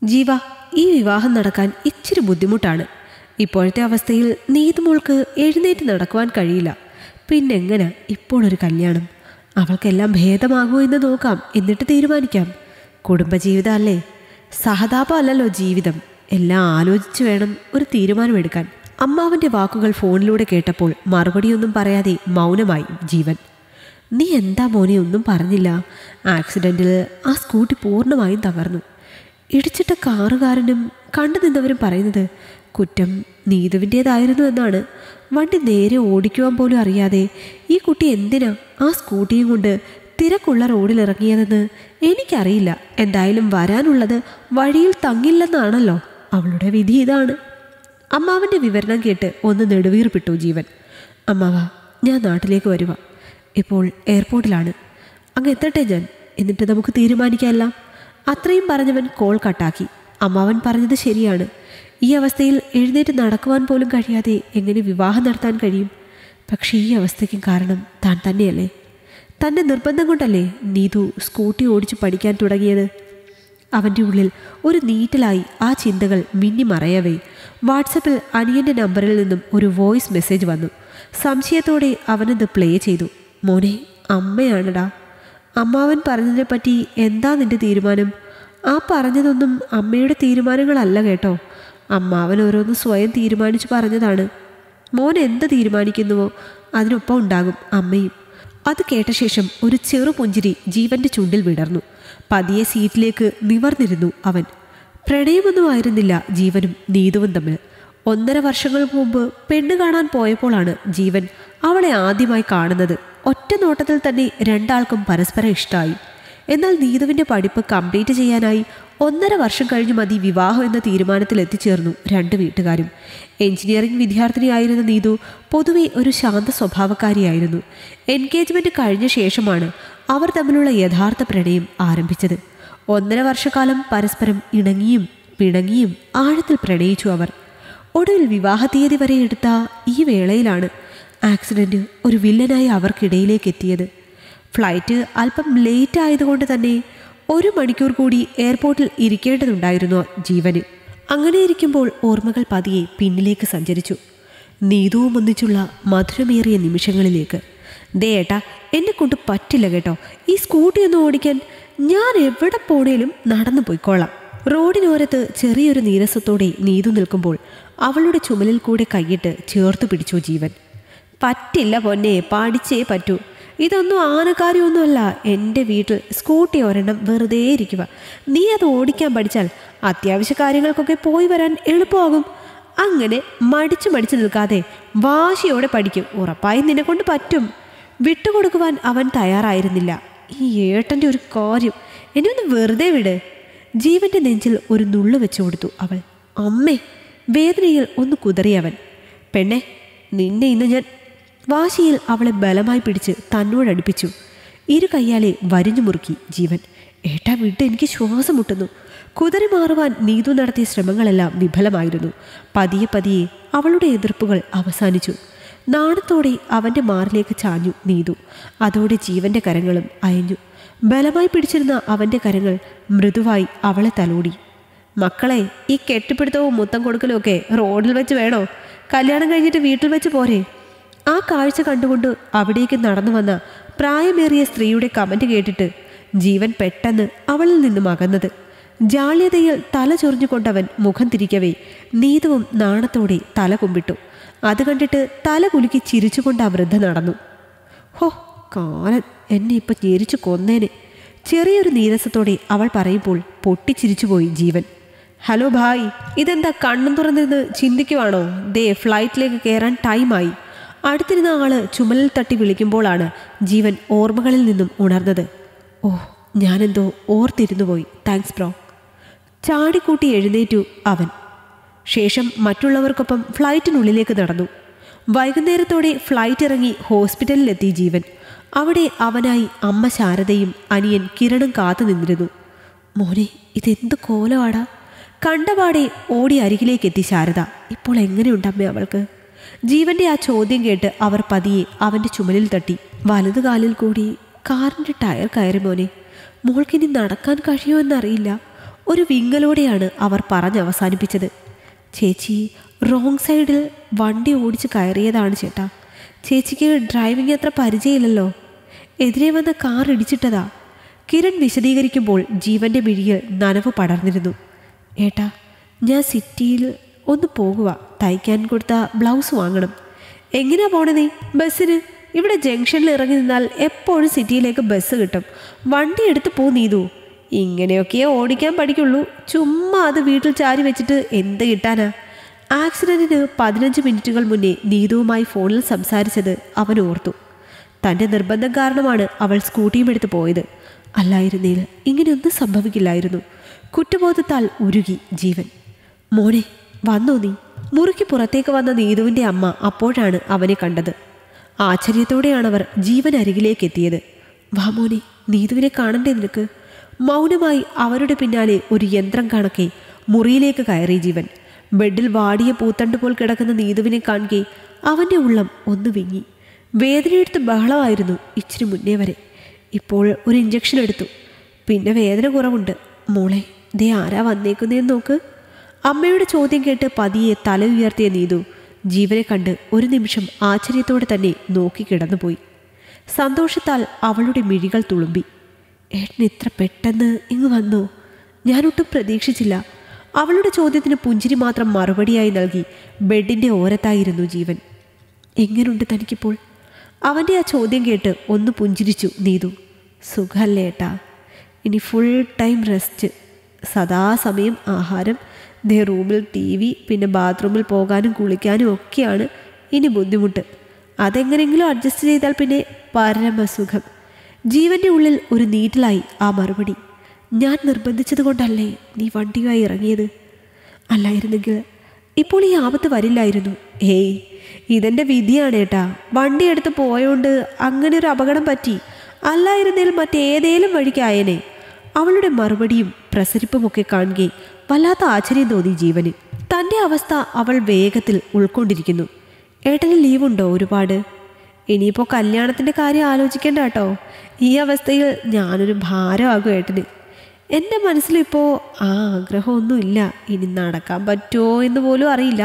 ജീവ ഈ വിവാഹം നടക്കാൻ ഇച്ചിരി ബുദ്ധിമുട്ടാണ് ഇപ്പോഴത്തെ അവസ്ഥയിൽ നീതുമോൾക്ക് എഴുന്നേറ്റ് നടക്കുവാൻ കഴിയില്ല പിന്നെങ്ങനെ ഇപ്പോൾ ഒരു കല്യാണം അവൾക്കെല്ലാം ഭേദമാകുമോ എന്ന് നോക്കാം എന്നിട്ട് തീരുമാനിക്കാം കുടുംബജീവിതം അല്ലേ സഹതാപം അല്ലല്ലോ ജീവിതം എല്ലാം ആലോചിച്ച് വേണം ഒരു തീരുമാനമെടുക്കാൻ അമ്മാവൻ്റെ വാക്കുകൾ ഫോണിലൂടെ കേട്ടപ്പോൾ മറുപടിയൊന്നും പറയാതെ മൗനമായി ജീവൻ നീ എന്താ മോനെ ഒന്നും പറഞ്ഞില്ല ആക്സിഡൻറ്റിൽ ആ സ്കൂട്ടി പൂർണ്ണമായും തകർന്നു ഇടിച്ചിട്ട കാറുകാരനും കണ്ടു നിന്നവരും പറയുന്നത് കുറ്റം നീതുവിൻ്റേതായിരുന്നു എന്നാണ് വണ്ടി നേരെ ഓടിക്കുവാൻ പോലും അറിയാതെ ഈ കുട്ടി എന്തിനാ ആ സ്കൂട്ടിയും കൊണ്ട് തിരക്കുള്ള റോഡിലിറങ്ങിയതെന്ന് എനിക്കറിയില്ല എന്തായാലും വരാനുള്ളത് വഴിയിൽ തങ്ങില്ലെന്നാണല്ലോ അവളുടെ വിധി ഇതാണ് അമ്മാവൻ്റെ വിവരണം കേട്ട് ഒന്ന് നെടുവീർപ്പിട്ടു ജീവൻ അമ്മാവ ഞാൻ നാട്ടിലേക്ക് വരുക ഇപ്പോൾ എയർപോർട്ടിലാണ് അങ്ങ് എത്തട്ടെ ഞാൻ എന്നിട്ട് നമുക്ക് തീരുമാനിക്കാമല്ല അത്രയും പറഞ്ഞവൻ കോൾ കട്ടാക്കി അമ്മാവൻ പറഞ്ഞത് ശരിയാണ് ഈ അവസ്ഥയിൽ എഴുന്നേറ്റ് നടക്കുവാൻ പോലും കഴിയാതെ എങ്ങനെ വിവാഹം നടത്താൻ കഴിയും പക്ഷേ ഈ അവസ്ഥയ്ക്കും കാരണം താൻ തന്നെയല്ലേ തൻ്റെ നിർബന്ധം കൊണ്ടല്ലേ നീതു സ്കൂട്ടി ഓടിച്ചു പഠിക്കാൻ തുടങ്ങിയത് അവൻ്റെ ഉള്ളിൽ ഒരു നീറ്റലായി ആ ചിന്തകൾ മിന്നിമറയവേ വാട്സപ്പിൽ അനിയൻ്റെ നമ്പറിൽ നിന്നും ഒരു വോയിസ് മെസ്സേജ് വന്നു സംശയത്തോടെ അവനത് പ്ലേ ചെയ്തു മോനെ അമ്മയാണടാ അമ്മാവൻ പറഞ്ഞതിനെപ്പറ്റി എന്താ നിന്റെ തീരുമാനം ആ പറഞ്ഞതൊന്നും അമ്മയുടെ തീരുമാനങ്ങളല്ല കേട്ടോ അമ്മാവൻ ഓരോന്ന് സ്വയം തീരുമാനിച്ചു പറഞ്ഞതാണ് മോൻ എന്ത് തീരുമാനിക്കുന്നുവോ അതിനൊപ്പം ഉണ്ടാകും അമ്മയും അത് കേട്ട ശേഷം ഒരു ചെറു പുഞ്ചിരി ജീവന്റെ ചുണ്ടിൽ വിടർന്നു പതിയെ സീറ്റിലേക്ക് നിവർന്നിരുന്നു അവൻ പ്രണയമൊന്നും ആയിരുന്നില്ല ജീവനും നീതുവും തമ്മിൽ ഒന്നര വർഷങ്ങൾക്ക് മുമ്പ് പെണ്ണ് കാണാൻ പോയപ്പോഴാണ് ജീവൻ അവളെ ആദ്യമായി കാണുന്നത് ഒറ്റ നോട്ടത്തിൽ തന്നെ രണ്ടാൾക്കും പരസ്പരം ഇഷ്ടമായി എന്നാൽ നീതുവിൻ്റെ പഠിപ്പ് കംപ്ലീറ്റ് ചെയ്യാനായി ഒന്നര വർഷം കഴിഞ്ഞ് മതി വിവാഹം എന്ന തീരുമാനത്തിൽ എത്തിച്ചേർന്നു രണ്ട് വീട്ടുകാരും എഞ്ചിനീയറിംഗ് വിദ്യാർത്ഥിനിയായിരുന്ന നീതു പൊതുവെ ഒരു ശാന്ത സ്വഭാവക്കാരിയായിരുന്നു എൻഗേജ്മെന്റ് കഴിഞ്ഞ ശേഷമാണ് അവർ തമ്മിലുള്ള യഥാർത്ഥ പ്രണയം ആരംഭിച്ചത് ഒന്നര വർഷക്കാലം പരസ്പരം ഇണങ്ങിയും പിണങ്ങിയും ആഴത്തിൽ പ്രണയിച്ചു അവർ ഒടുവിൽ വിവാഹ തീയതി വരെ എടുത്ത ഈ വേളയിലാണ് ആക്സിഡന്റ് ഒരു വില്ലനായി അവർക്കിടയിലേക്ക് എത്തിയത് ഫ്ലൈറ്റ് അല്പം ലേറ്റ് ആയതുകൊണ്ട് തന്നെ ഒരു മണിക്കൂർ കൂടി എയർപോർട്ടിൽ ഇരിക്കേണ്ടതുണ്ടായിരുന്നു ജീവന് അങ്ങനെ ഇരിക്കുമ്പോൾ ഓർമ്മകൾ പതിയെ പിന്നിലേക്ക് സഞ്ചരിച്ചു നീതുവും ഒന്നിച്ചുള്ള മധുരമേറിയ നിമിഷങ്ങളിലേക്ക് ദേ ഏട്ടാ എന്നെ കൊണ്ട് പറ്റില്ല കേട്ടോ ഈ സ്കൂട്ടി ഒന്ന് ഓടിക്കാൻ ഞാൻ എവിടെ പോണേലും നടന്നു പോയിക്കോളാം റോഡിനോരത്ത് ചെറിയൊരു നീരസത്തോടെ നീതു നിൽക്കുമ്പോൾ അവളുടെ ചുമലിൽ കൂടെ കൈയിട്ട് ചേർത്തു പിടിച്ചു ജീവൻ പറ്റില്ല പൊന്നെ പഠിച്ചേ പറ്റൂ ഇതൊന്നും ആനക്കാര്യമൊന്നുമല്ല എൻ്റെ വീട്ടിൽ സ്കൂട്ടി ഒരെണ്ണം വെറുതെ ഇരിക്കുക നീ അത് ഓടിക്കാൻ പഠിച്ചാൽ അത്യാവശ്യ കാര്യങ്ങൾക്കൊക്കെ പോയി വരാൻ എളുപ്പമാകും അങ്ങനെ മടിച്ചു മടിച്ചു നിൽക്കാതെ വാശിയോടെ പഠിക്കും ഉറപ്പായി നിന്നെ കൊണ്ട് പറ്റും വിട്ടുകൊടുക്കുവാൻ അവൻ തയ്യാറായിരുന്നില്ല ഈ ഏട്ടൻ്റെ ഒരു കാര്യം എന്നെ ഒന്ന് വെറുതെ വിട് ജീവന്റെ നെഞ്ചിൽ ഒരു നുള്ളു വെച്ചു കൊടുത്തു അവൾ അമ്മേ വേദനയിൽ ഒന്ന് കുതറിയവൻ പെണ്ണെ നിന്നെ ഇന്ന് ഞാൻ വാശിയിൽ അവളെ ബലമായി പിടിച്ച് തന്നോടടുപ്പിച്ചു ഇരു കയ്യാലെ വരിഞ്ഞു മുറുക്കി ജീവൻ ഏട്ടാ വിട്ട് എനിക്ക് ശ്വാസം മുട്ടുന്നു കുതിരി മാറുവാൻ നീതു നടത്തിയ ശ്രമങ്ങളെല്ലാം വിഫലമായിരുന്നു പതിയെ പതിയെ അവളുടെ എതിർപ്പുകൾ അവസാനിച്ചു നാണത്തോടെ അവൻ്റെ മാറിലേക്ക് ചാഞ്ഞു നീതു അതോടെ ജീവന്റെ കരങ്ങളും അയഞ്ഞു ബലമായി പിടിച്ചിരുന്ന അവൻ്റെ കരങ്ങൾ മൃദുവായി അവളെ തലോടി മക്കളെ ഈ കെട്ടിപ്പിടുത്തവും മുത്തം കൊടുക്കലും ഒക്കെ റോഡിൽ വെച്ച് വേണോ കല്യാണം കഴിഞ്ഞിട്ട് വീട്ടിൽ വെച്ച് പോരെ ആ കാഴ്ച കണ്ടുകൊണ്ട് അവിടേക്ക് നടന്നു വന്ന പ്രായമേറിയ സ്ത്രീയുടെ കമന്റ് കേട്ടിട്ട് ജീവൻ പെട്ടെന്ന് അവളിൽ നിന്നും അകന്നത് ജാള്യതയിൽ തല ചൊറിഞ്ഞുകൊണ്ടവൻ മുഖം തിരിക്കവേ നീതുവും നാണത്തോടെ തല കുമ്പിട്ടു അത് കണ്ടിട്ട് തല കുലുക്കി ചിരിച്ചുകൊണ്ട് ആ വൃദ്ധ നടന്നു ഹോ കാലൻ എന്നെ ഇപ്പം ഞെരിച്ചു കൊന്നേനെ ചെറിയൊരു നീരസത്തോടെ അവൾ പറയുമ്പോൾ പൊട്ടിച്ചിരിച്ചുപോയി ജീവൻ ഹലോ ഭായ് ഇതെന്താ കണ്ണും തുറന്നിരുന്ന് ചിന്തിക്കുവാണോ ദേ ഫ്ലൈറ്റിലേക്ക് കയറാൻ ടൈമായി അടുത്തിരുന്ന ആള് ചുമലിൽ തട്ടി വിളിക്കുമ്പോഴാണ് ജീവൻ ഓർമ്മകളിൽ നിന്നും ഉണർന്നത് ഓ ഞാനെന്തോ ഓർത്തിരുന്നു പോയി താങ്ക്സ് ബ്രോ ചാടിക്കൂട്ടി എഴുന്നേറ്റു അവൻ ശേഷം മറ്റുള്ളവർക്കൊപ്പം ഫ്ലൈറ്റിനുള്ളിലേക്ക് നടന്നു വൈകുന്നേരത്തോടെ ഫ്ലൈറ്റ് ഇറങ്ങി ഹോസ്പിറ്റലിലെത്തി ജീവൻ അവിടെ അവനായി അമ്മ ശാരദയും അനിയൻ കിരണും കാത്തു നിന്നിരുന്നു മോനെ ഇതെന്ത് കോലമാടാ കണ്ടപാടെ ഓടി അരികിലേക്ക് എത്തി ശാരദ ഇപ്പോൾ എങ്ങനെയുണ്ടമ്മേ അവൾക്ക് ജീവന്റെ ആ ചോദ്യം കേട്ട് അവർ പതിയെ അവന്റെ ചുമലിൽ തട്ടി വലതു കാലിൽ കൂടി കാറിന്റെ ടയർ കയറി മോനെ മോൾക്കിനി നടക്കാൻ കഴിയുമോ എന്നറിയില്ല ഒരു വിങ്ങലോടെയാണ് അവർ പറഞ്ഞ് അവസാനിപ്പിച്ചത് ചേച്ചി റോങ് സൈഡിൽ വണ്ടി ഓടിച്ച് കയറിയതാണ് ചേട്ടാ ചേച്ചിക്ക് ഡ്രൈവിംഗ് അത്ര പരിചയമില്ലല്ലോ എതിരെ വന്ന കാർ ഇടിച്ചിട്ടതാ കിരൺ വിശദീകരിക്കുമ്പോൾ ജീവന്റെ മിഴിയിൽ നനവ് പടർന്നിരുന്നു ഏട്ടാ ഞാൻ സിറ്റിയിൽ ഒന്ന് പോകുക തയ്ക്കാൻ കൊടുത്ത ബ്ലൗസ് വാങ്ങണം എങ്ങനെയാ പോണേ നീ ബസ്സിന് ഇവിടെ ജംഗ്ഷനിൽ ഇറങ്ങി നിന്നാൽ എപ്പോഴും സിറ്റിയിലേക്ക് ബസ് കിട്ടും വണ്ടി എടുത്ത് പോ നീതു ഇങ്ങനെയൊക്കെയേ ഓടിക്കാൻ പഠിക്കുള്ളൂ ചുമ്മാ അത് വീട്ടിൽ ചാരി വെച്ചിട്ട് എന്ത് കിട്ടാനാ ആക്സിഡന്റിന് പതിനഞ്ച് മിനിറ്റുകൾ മുന്നേ നീതുവുമായി ഫോണിൽ സംസാരിച്ചത് അവൻ ഓർത്തു തൻ്റെ നിർബന്ധം കാരണമാണ് അവൾ സ്കൂട്ടിയും എടുത്ത് പോയത് അല്ലായിരുന്നേൽ ഇങ്ങനെയൊന്നും സംഭവിക്കില്ലായിരുന്നു കുറ്റബോധത്താൽ ഉരുകി ജീവൻ മോനെ വന്നോ നീ മുറിക്ക് പുറത്തേക്ക് വന്ന നീതുവിൻ്റെ അമ്മ അപ്പോഴാണ് അവനെ കണ്ടത് ആശ്ചര്യത്തോടെയാണ് അവർ ജീവൻ അരികിലേക്ക് എത്തിയത് വാ മോനെ നീതുവിനെ കാണണ്ടേ നിനക്ക് മൗനമായി അവരുടെ പിന്നാലെ ഒരു യന്ത്രം കണക്കെ മുറിയിലേക്ക് കയറി ജീവൻ ബെഡിൽ വാടിയ പൂത്തണ്ട് പോൽ കിടക്കുന്ന നീതുവിനെ കാണുകെ അവൻ്റെ ഉള്ളം ഒന്ന് വിങ്ങി വേദനയെടുത്ത് ബഹളമായിരുന്നു ഇച്ചിരി മുന്നേ വരെ ഇപ്പോൾ ഒരു ഇഞ്ചക്ഷൻ എടുത്തു പിന്നെ വേദന കുറവുണ്ട് മോളെ ദേ ആരാ വന്നേക്കുന്നതെന്ന് നോക്ക് അമ്മയുടെ ചോദ്യം കേട്ട് പതിയെ തല ഉയർത്തിയ നീതു ജീവനെ കണ്ട് ഒരു നിമിഷം ആശ്ചര്യത്തോടെ തന്നെ നോക്കി കിടന്നുപോയി സന്തോഷത്താൽ അവളുടെ മിഴികൾ തുളുമ്പി ഏട്ടൻ ഇത്ര പെട്ടെന്ന് ഇങ്ങ് വന്നോ ഞാനൊട്ടും പ്രതീക്ഷിച്ചില്ല അവളുടെ ചോദ്യത്തിന് പുഞ്ചിരി മാത്രം മറുപടിയായി നൽകി ബെഡിൻ്റെ ഓരത്തായിരുന്നു ജീവൻ എങ്ങനുണ്ട് തനിക്കിപ്പോൾ അവൻ്റെ ആ ചോദ്യം കേട്ട് ഒന്ന് പുഞ്ചിരിച്ചു നീതു സുഖല്ലേ ഏട്ടാ ഇനി ഫുൾ ടൈം റെസ്റ്റ് സദാസമയം ആഹാരം ദേ റൂമിൽ ടി വി പിന്നെ ബാത്റൂമിൽ പോകാനും കുളിക്കാനും ഒക്കെയാണ് ഇനി ബുദ്ധിമുട്ട് അതെങ്ങനെങ്കിലും അഡ്ജസ്റ്റ് ചെയ്താൽ പിന്നെ പരമസുഖം ജീവന്റെ ഉള്ളിൽ ഒരു നീറ്റിലായി ആ മറുപടി ഞാൻ നിർബന്ധിച്ചത് കൊണ്ടല്ലേ നീ വണ്ടിയുമായി ഇറങ്ങിയത് അല്ലായിരുന്നെങ്കിൽ ഇപ്പോൾ ഈ ആപത്ത് വരില്ലായിരുന്നു ഏയ് ഇതെൻ്റെ വിധിയാണ് ഏട്ടാ വണ്ടി എടുത്ത് പോയോണ്ട് അങ്ങനെ ഒരു അപകടം പറ്റി അല്ലായിരുന്നേൽ മറ്റേതേലും വഴിക്കായേനെ അവളുടെ മറുപടിയും പ്രസരിപ്പുമൊക്കെ കാണുകയും വല്ലാത്ത ആശ്ചര്യം തോന്നി ജീവന് തൻ്റെ അവസ്ഥ അവൾ വേഗത്തിൽ ഉൾക്കൊണ്ടിരിക്കുന്നു ഏട്ടന് ലീവുണ്ടോ ഒരുപാട് ഇനിയിപ്പോൾ കല്യാണത്തിൻ്റെ കാര്യം ആലോചിക്കേണ്ട കേട്ടോ ഈ അവസ്ഥയിൽ ഞാനൊരു ഭാരമാകും ഏട്ടന് എൻ്റെ മനസ്സിലിപ്പോൾ ആ ആഗ്രഹമൊന്നുമില്ല ഇനി നടക്കാൻ പറ്റുമോ എന്ന് പോലും അറിയില്ല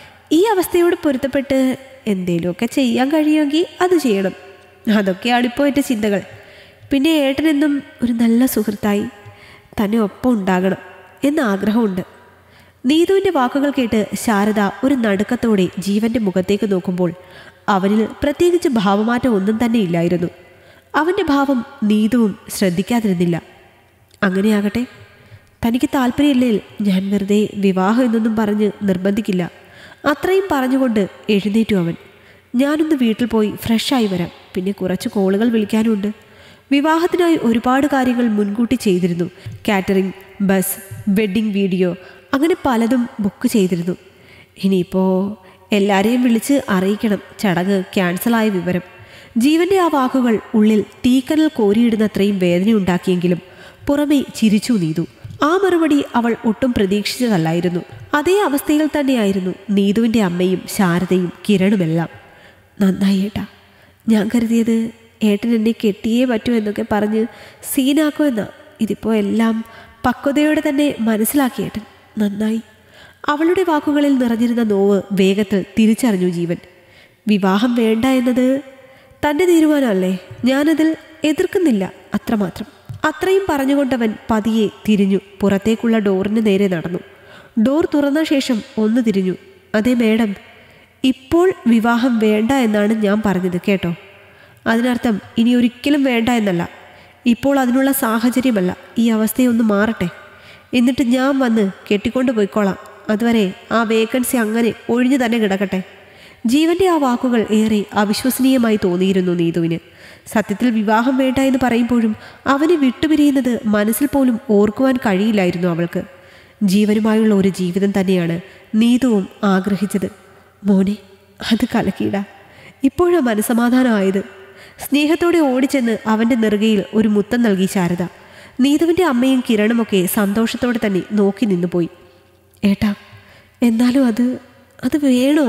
ഈ അവസ്ഥയോട് പൊരുത്തപ്പെട്ട് എന്തേലുമൊക്കെ ചെയ്യാൻ കഴിയുമെങ്കിൽ അത് ചെയ്യണം അതൊക്കെയാണ് ഇപ്പോൾ എൻ്റെ ചിന്തകൾ പിന്നെ ഏട്ടനെന്നും ഒരു നല്ല സുഹൃത്തായി തന്നെ ഒപ്പം ഉണ്ടാകണം എന്ന ആഗ്രഹമുണ്ട് നീതുവിൻ്റെ വാക്കുകൾ കേട്ട് ശാരദ ഒരു നടുക്കത്തോടെ ജീവന്റെ മുഖത്തേക്ക് നോക്കുമ്പോൾ അവനിൽ പ്രത്യേകിച്ച് ഭാവമാറ്റം ഒന്നും തന്നെ ഇല്ലായിരുന്നു അവൻ്റെ ഭാവം നീതുവും ശ്രദ്ധിക്കാതിരുന്നില്ല അങ്ങനെയാകട്ടെ തനിക്ക് താല്പര്യമില്ലേൽ ഞാൻ വെറുതെ വിവാഹം എന്നൊന്നും പറഞ്ഞ് നിർബന്ധിക്കില്ല അത്രയും പറഞ്ഞുകൊണ്ട് എഴുന്നേറ്റു അവൻ ഞാനൊന്ന് വീട്ടിൽ പോയി ഫ്രഷായി വരാം പിന്നെ കുറച്ച് കോളുകൾ വിളിക്കാനുണ്ട് വിവാഹത്തിനായി ഒരുപാട് കാര്യങ്ങൾ മുൻകൂട്ടി ചെയ്തിരുന്നു കാറ്ററിംഗ് ബസ് വെഡ്ഡിംഗ് വീഡിയോ അങ്ങനെ പലതും ബുക്ക് ചെയ്തിരുന്നു ഇനിയിപ്പോൾ എല്ലാവരെയും വിളിച്ച് അറിയിക്കണം ചടങ്ങ് ക്യാൻസലായ വിവരം ജീവന്റെ ആ വാക്കുകൾ ഉള്ളിൽ തീക്കനൽ കോരിയിടുന്നത്രയും വേദനയുണ്ടാക്കിയെങ്കിലും പുറമേ ചിരിച്ചു നീതു ആ മറുപടി അവൾ ഒട്ടും പ്രതീക്ഷിച്ചതല്ലായിരുന്നു അതേ അവസ്ഥയിൽ തന്നെയായിരുന്നു നീതുവിൻ്റെ അമ്മയും ശാരദയും കിരണുമെല്ലാം നന്നായി ഏട്ടാ ഞാൻ കരുതിയത് ഏട്ടൻ എന്നെ കെട്ടിയേ പറ്റൂ എന്നൊക്കെ പറഞ്ഞ് സീനാക്കുമെന്നാ ഇതിപ്പോൾ എല്ലാം പക്വതയോടെ തന്നെ മനസ്സിലാക്കി ഏട്ടൻ നന്നായി അവളുടെ വാക്കുകളിൽ നിറഞ്ഞിരുന്ന നോവ് വേഗത്തിൽ തിരിച്ചറിഞ്ഞു ജീവൻ വിവാഹം വേണ്ട എന്നത് തൻ്റെ തീരുമാനമല്ലേ ഞാനതിൽ എതിർക്കുന്നില്ല അത്രമാത്രം അത്രയും പറഞ്ഞുകൊണ്ടവൻ പതിയെ തിരിഞ്ഞു പുറത്തേക്കുള്ള ഡോറിന് നേരെ നടന്നു ഡോർ തുറന്ന ശേഷം ഒന്ന് തിരിഞ്ഞു അതെ മേഡം ഇപ്പോൾ വിവാഹം വേണ്ട എന്നാണ് ഞാൻ പറഞ്ഞത് കേട്ടോ അതിനർത്ഥം ഇനി ഒരിക്കലും വേണ്ട എന്നല്ല ഇപ്പോൾ അതിനുള്ള സാഹചര്യമല്ല ഈ അവസ്ഥയൊന്ന് മാറട്ടെ എന്നിട്ട് ഞാൻ വന്ന് കെട്ടിക്കൊണ്ട് പോയിക്കോളാം അതുവരെ ആ വേക്കൻസി അങ്ങനെ ഒഴിഞ്ഞു തന്നെ കിടക്കട്ടെ ജീവന്റെ ആ വാക്കുകൾ ഏറെ അവിശ്വസനീയമായി തോന്നിയിരുന്നു നീതുവിന് സത്യത്തിൽ വിവാഹം വേണ്ട എന്ന് പറയുമ്പോഴും അവനെ വിട്ടുപിരിയുന്നത് മനസ്സിൽ പോലും ഓർക്കുവാൻ കഴിയില്ലായിരുന്നു അവൾക്ക് ജീവനുമായുള്ള ഒരു ജീവിതം തന്നെയാണ് നീതുവും ആഗ്രഹിച്ചത് മോനെ അത് കലക്കിയിടാ ഇപ്പോഴാ മനസമാധാനമായത് സ്നേഹത്തോടെ ഓടിച്ചെന്ന് അവൻ്റെ നെറുകയിൽ ഒരു മുത്തം നൽകി ശാരദ നീതുവിൻ്റെ അമ്മയും കിരണുമൊക്കെ സന്തോഷത്തോടെ തന്നെ നോക്കി നിന്നുപോയി ഏട്ടാ എന്നാലും അത് അത് വേണോ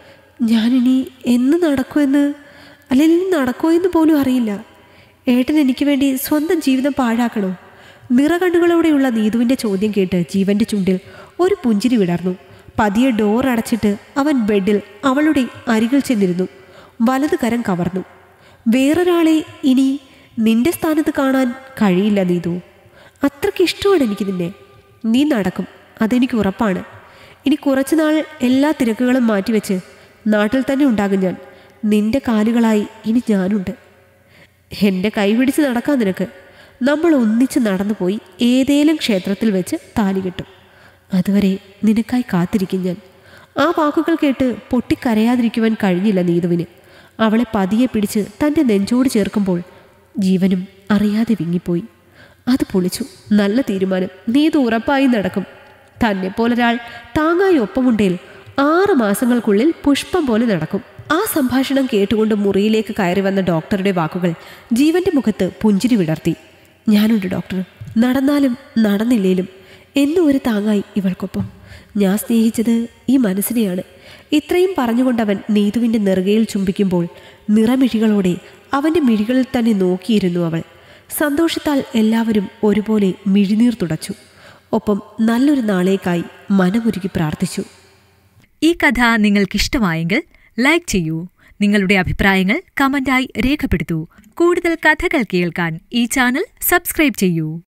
ഞാനിനി എന്ന് നടക്കുമെന്ന് അല്ലെങ്കിൽ നടക്കുമോ എന്ന് പോലും അറിയില്ല ഏട്ടൻ എനിക്ക് വേണ്ടി സ്വന്തം ജീവിതം പാഴാക്കണോ നിറകണ്ണുകളോടെയുള്ള നീതുവിൻ്റെ ചോദ്യം കേട്ട് ജീവന്റെ ചുണ്ടിൽ ഒരു പുഞ്ചിരി വിടർന്നു പതിയെ ഡോർ അടച്ചിട്ട് അവൻ ബെഡിൽ അവളുടെ അരികിൽ ചെന്നിരുന്നു വലത് കരം കവർന്നു വേറൊരാളെ ഇനി നിന്റെ സ്ഥാനത്ത് കാണാൻ കഴിയില്ല നീതു അത്രയ്ക്ക് ഇഷ്ടമാണ് എനിക്ക് നിന്നെ നീ നടക്കും അതെനിക്ക് ഉറപ്പാണ് ഇനി കുറച്ചുനാൾ എല്ലാ തിരക്കുകളും മാറ്റിവെച്ച് നാട്ടിൽ തന്നെ ഉണ്ടാകും ഞാൻ നിന്റെ കാലുകളായി ഇനി ഞാനുണ്ട് എൻ്റെ കൈ പിടിച്ച് നടക്കാൻ നിനക്ക് നമ്മൾ ഒന്നിച്ച് നടന്നുപോയി ഏതേലും ക്ഷേത്രത്തിൽ വെച്ച് താലി കെട്ടും അതുവരെ നിനക്കായി കാത്തിരിക്കും ഞാൻ ആ വാക്കുകൾ കേട്ട് പൊട്ടിക്കരയാതിരിക്കുവാൻ കഴിഞ്ഞില്ല നീതുവിന് അവളെ പതിയെ പിടിച്ച് തൻ്റെ നെഞ്ചോട് ചേർക്കുമ്പോൾ ജീവനും അറിയാതെ വിങ്ങിപ്പോയി അത് പൊളിച്ചു നല്ല തീരുമാനം നീതു ഉറപ്പായി നടക്കും തന്നെ പോലൊരാൾ താങ്ങായി ഒപ്പമുണ്ടേൽ ആറ് മാസങ്ങൾക്കുള്ളിൽ പുഷ്പം പോലെ നടക്കും ആ സംഭാഷണം കേട്ടുകൊണ്ട് മുറിയിലേക്ക് കയറി വന്ന ഡോക്ടറുടെ വാക്കുകൾ ജീവന്റെ മുഖത്ത് പുഞ്ചിരി വിടർത്തി ഞാനുണ്ട് ഡോക്ടർ നടന്നാലും നടന്നില്ലേലും എന്നും ഒരു താങ്ങായി ഇവൾക്കൊപ്പം ഞാൻ സ്നേഹിച്ചത് ഈ മനസ്സിനെയാണ് ഇത്രയും പറഞ്ഞുകൊണ്ടവൻ നീതുവിൻ്റെ നെറുകയിൽ ചുംബിക്കുമ്പോൾ നിറമിഴികളോടെ അവൻ്റെ മിഴികളിൽ തന്നെ നോക്കിയിരുന്നു അവൾ സന്തോഷത്താൽ എല്ലാവരും ഒരുപോലെ മിഴിനീർ തുടച്ചു ഒപ്പം നല്ലൊരു നാളേക്കായി മനമുരുകി പ്രാർത്ഥിച്ചു ഈ കഥ നിങ്ങൾക്കിഷ്ടമായെങ്കിൽ ലൈക്ക് ചെയ്യൂ നിങ്ങളുടെ അഭിപ്രായങ്ങൾ കമന്റായി രേഖപ്പെടുത്തൂ കൂടുതൽ കഥകൾ കേൾക്കാൻ ഈ ചാനൽ സബ്സ്ക്രൈബ് ചെയ്യൂ